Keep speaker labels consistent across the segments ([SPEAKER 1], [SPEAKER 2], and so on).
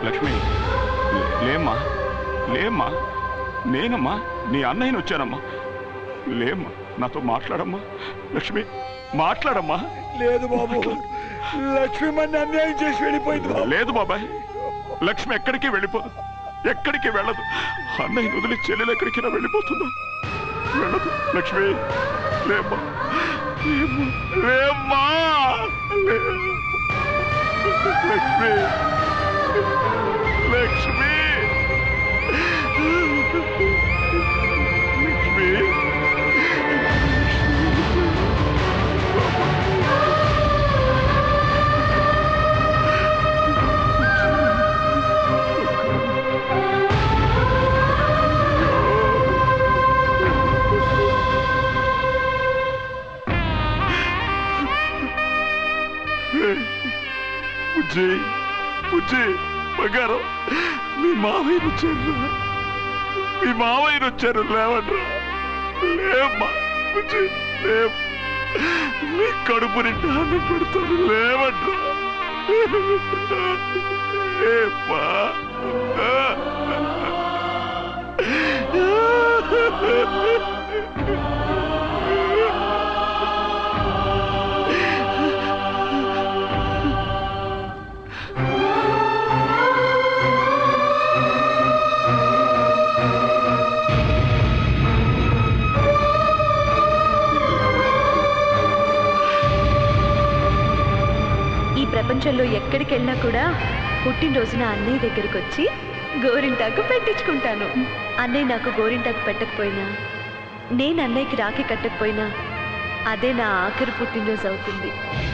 [SPEAKER 1] లక్ష్మి లే- లేమ్మా లేమ్మా నేనమ్మా నీ అన్నయ్యని వచ్చానమ్మా లేమ్మా నాతో మాట్లాడమ్మా లక్ష్మి మాట్లాడమ్మా
[SPEAKER 2] లేదు బాబు లక్ష్మి మన అన్యాయం చేసి వెళ్ళిపోయింది బాబు
[SPEAKER 1] లేదు బాబాయ్ లక్ష్మి ఎక్కడికి వెళ్ళిపోదు ఎక్కడికి వెళ్ళదు అన్నయ్య వదిలి చెల్లెలు ఎక్కడికి వెళ్ళిపోతుందా వెళ్ళదు లక్ష్మి లేమ్మా లేమ్మా లేమ్మా లే- లక్ష్మి లక్ష్మి లక్ష్మి బుజ్జి బుజ్జి బంగారం మీ మావయ్యను వచ్చారు మీ మావయ్యను వచ్చారు లేవట్రా లేమ్మా బుజ్జి లేవు నీ కడుపు నిండా అన్నం పెడతాను లేవట్రా లేమ్మా
[SPEAKER 3] ఈ ప్రపంచంలో ఎక్కడికి వెళ్ళినా కూడా పుట్టినరోజున అన్నయ్య దగ్గరికి వచ్చి గోరింటాకు పెట్టించుకుంటాను అన్నయ్య నాకు గోరింటాకు పెట్టకపోయినా నేను అన్నయ్యకి రాఖీ కట్టకపోయినా అదే నా ఆఖరి పుట్టినరోజు అవుతుంది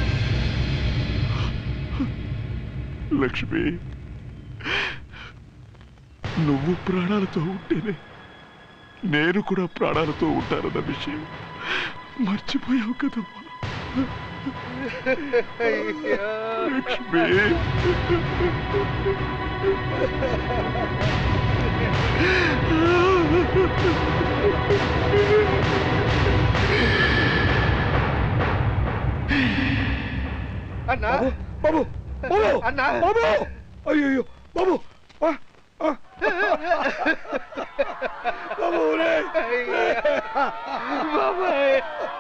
[SPEAKER 1] లక్ష్మి నువ్వు ప్రాణాలతో ఉంటేనే నేను కూడా ప్రాణాలతో ఉంటానన్న విషయం మర్చిపోయావు కదమ్మా లక్ష్మి
[SPEAKER 2] అన్నా బాబు బాబు అన్నా బాబు అయ్యో బాబు ఆ, ఆ. బాబు రే బాబాయ్